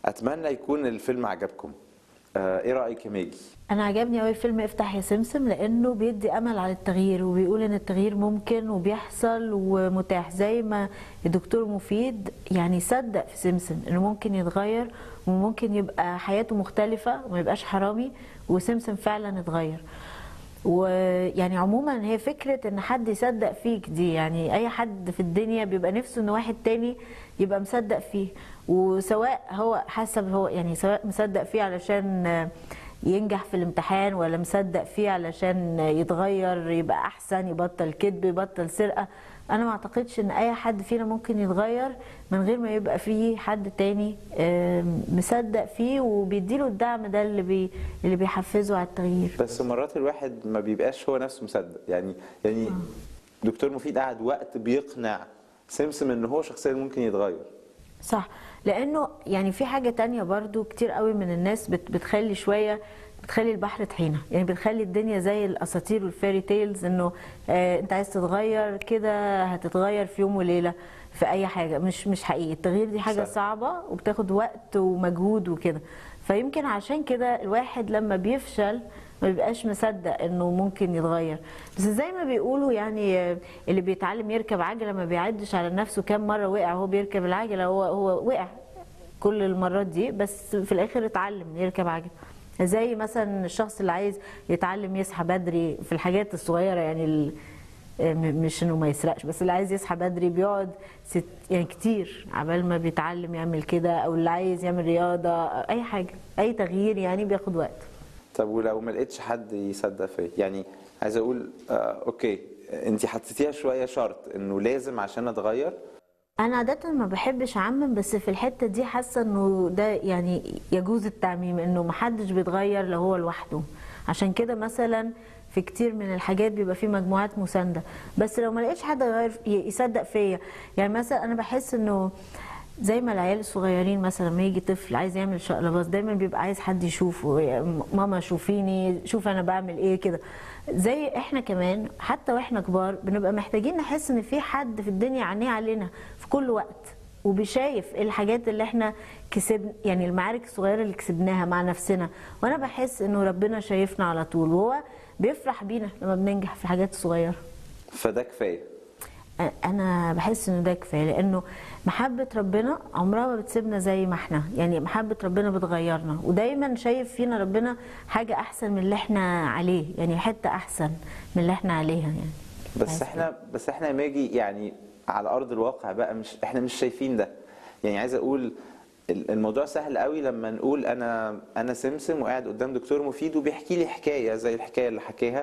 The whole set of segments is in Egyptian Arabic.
اتمنى يكون الفيلم عجبكم آه، ايه رايك يا ماجي انا عجبني قوي فيلم افتح يا سمسم لانه بيدي امل على التغيير وبيقول ان التغيير ممكن وبيحصل ومتاح زي ما الدكتور مفيد يعني صدق في سمسم انه ممكن يتغير وممكن يبقى حياته مختلفه وما يبقاش حرامي وسمسم فعلا اتغير ويعني عموما هي فكرة ان حد يصدق فيك دي يعني اي حد في الدنيا بيبقى نفسه ان واحد تاني يبقى مصدق فيه وسواء هو حسب هو يعني سواء مصدق فيه علشان ينجح في الامتحان ولا مصدق فيه علشان يتغير يبقى احسن يبطل كذب يبطل سرقة انا ما اعتقدش ان اي حد فينا ممكن يتغير من غير ما يبقى فيه حد تاني آم، مصدق فيه وبيديله الدعم ده اللي بي اللي بيحفزه على التغيير بس مرات الواحد ما بيبقاش هو نفسه مصدق يعني يعني دكتور مفيد قعد وقت بيقنع سمسم ان هو شخصيا ممكن يتغير صح لانه يعني في حاجه تانية برضو كتير قوي من الناس بت بتخلي شويه بتخلي البحر طحينه يعني بتخلي الدنيا زي الاساطير والفيري تيلز انه آه انت عايز تتغير كده هتتغير في يوم وليله في اي حاجه مش مش حقيقي التغيير دي حاجه صح. صعبه وبتاخد وقت ومجهود وكده فيمكن عشان كده الواحد لما بيفشل ما بيبقاش مصدق انه ممكن يتغير بس زي ما بيقولوا يعني آه، اللي بيتعلم يركب عجله ما بيعدش على نفسه كام مره وقع وهو بيركب العجله هو هو وقع كل المرات دي بس في الاخر اتعلم يركب عجله زي مثلا الشخص اللي عايز يتعلم يصحى بدري في الحاجات الصغيره يعني ال- م- مش انه ما يسرقش بس اللي عايز يصحى بدري بيقعد ست يعني كتير عبال ما بيتعلم يعمل كده او اللي عايز يعمل رياضه اي حاجه اي تغيير يعني بياخد وقت طب ولو ما لقيتش حد يصدق فيا يعني عايز اقول آه اوكي انت حطيتيها شويه شرط انه لازم عشان اتغير انا عاده ما بحبش اعمم بس في الحته دي حاسه انه ده يعني يجوز التعميم انه محدش بيتغير لو هو لوحده عشان كده مثلا في كتير من الحاجات بيبقى في مجموعات مسانده بس لو ما لقيتش حد غير يصدق فيا يعني مثلا انا بحس انه زي ما العيال الصغيرين مثلا لما يجي طفل عايز يعمل شقلباز دايما بيبقى عايز حد يشوفه يعني ماما شوفيني شوف انا بعمل ايه كده زي احنا كمان حتى واحنا كبار بنبقى محتاجين نحس ان في حد في الدنيا عينيه علينا في كل وقت وبيشايف إيه الحاجات اللي احنا كسبنا يعني المعارك الصغيره اللي كسبناها مع نفسنا وانا بحس انه ربنا شايفنا على طول وهو بيفرح بينا لما بننجح في الحاجات الصغيره فده كفايه انا بحس انه ده كفايه لانه محبه ربنا عمرها ما بتسيبنا زي ما احنا يعني محبه ربنا بتغيرنا ودايما شايف فينا ربنا حاجه احسن من اللي احنا عليه يعني حته احسن من اللي احنا عليها يعني بس عايز احنا بس احنا يا ماجي يعني على ارض الواقع بقى مش احنا مش شايفين ده يعني عايز اقول ال- الموضوع سهل قوي لما نقول انا انا سمسم وقاعد قدام دكتور مفيد وبيحكي لي حكايه زي الحكايه اللي حكاها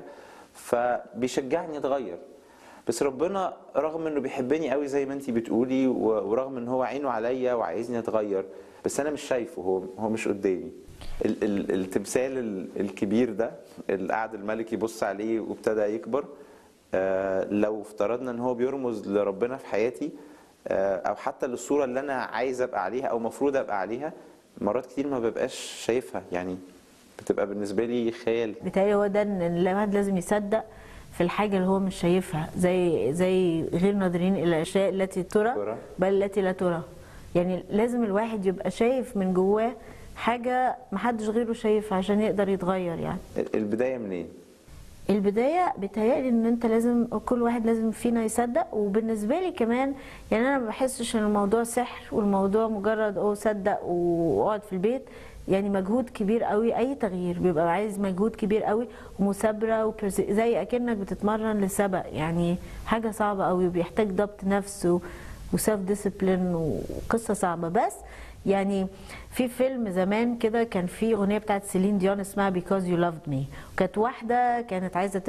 فبيشجعني اتغير بس ربنا رغم انه بيحبني قوي زي ما انتي بتقولي و- ورغم ان هو عينه عليا وعايزني اتغير بس انا مش شايفه هو هو مش قدامي ال- ال- التمثال ال- الكبير ده اللي قعد الملك يبص عليه وابتدى يكبر آه، لو افترضنا ان هو بيرمز لربنا في حياتي آه، او حتى للصوره اللي انا عايز ابقى عليها او مفروض ابقى عليها مرات كتير ما ببقاش شايفها يعني بتبقى بالنسبه لي خيال بيتهيألي هو ده ان الواحد لازم يصدق في الحاجه اللي هو مش شايفها زي زي غير ناظرين الى الاشياء التي ترى ترى. بل التي لا ترى يعني لازم الواحد يبقى شايف من جواه حاجه محدش غيره شايفها عشان يقدر يتغير يعني البدايه منين؟ البدايه بيتهيألي ان انت لازم كل واحد لازم فينا يصدق وبالنسبه لي كمان يعني انا ما بحسش ان الموضوع سحر والموضوع مجرد اه صدق واقعد في البيت يعني مجهود كبير قوي اي تغيير بيبقى عايز مجهود كبير قوي ومثابره وبرز- زي اكنك بتتمرن لسبق يعني حاجه صعبه قوي وبيحتاج ضبط نفس وسيلف ديسيبلين وقصه صعبه بس يعني في فيلم زمان كده كان في اغنيه بتاعت سيلين ديون اسمها Because You Loved Me وكانت واحده كانت عايزه